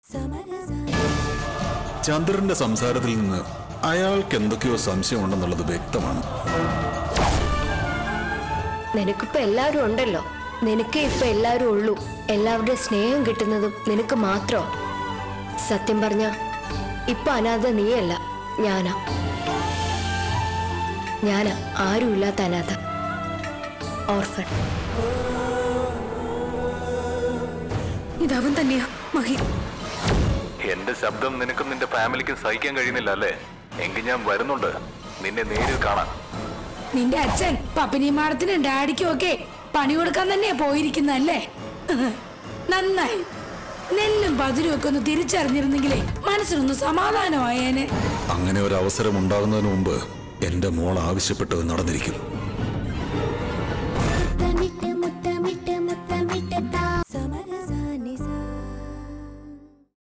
ചന്ദ്രന്റെ സംസാരത്തിൽ നിന്ന് അയാൾക്ക് എന്തൊക്കെയോ സംശയമുണ്ടെന്നുള്ളത് വ്യക്തമാണ് നിനക്കിപ്പോ എല്ലാവരും ഉണ്ടല്ലോ നിനക്ക് ഇപ്പൊ എല്ലാവരും ഉള്ളൂ എല്ലാവരുടെയും സ്നേഹം കിട്ടുന്നതും നിനക്ക് മാത്രോ സത്യം പറഞ്ഞ ഇപ്പൊ അനാഥ നീയല്ല ഞാനാ ഞാനാ ആരുമില്ലാത്ത അനാഥ ഓർഫൻ ഇതവൻ തന്നെയാ മഹി എന്റെ ശബ്ദം നിനക്കും നിന്റെ ഫാമിലിക്കും സഹിക്കാൻ കഴിയുന്നില്ല അല്ലേ എങ്കിൽ ഞാൻ വരുന്നുണ്ട് നിന്നെ നേരിൽ കാണാൻ നിന്റെ അച്ഛൻ പപ്പനി മാഡത്തിനും ഡാഡിക്കും ഒക്കെ പണി കൊടുക്കാൻ തന്നെയാ പോയിരിക്കുന്നല്ലേ നന്നായി നെല്ലും പതിരും ഒക്കെ ഒന്ന് തിരിച്ചറിഞ്ഞിരുന്നെങ്കിലേ മനസ്സിനൊന്ന് സമാധാനമായേനെ അങ്ങനെ ഒരു അവസരം ഉണ്ടാകുന്നതിന് മുമ്പ് എന്റെ മോൾ ആവശ്യപ്പെട്ടത് നടന്നിരിക്കും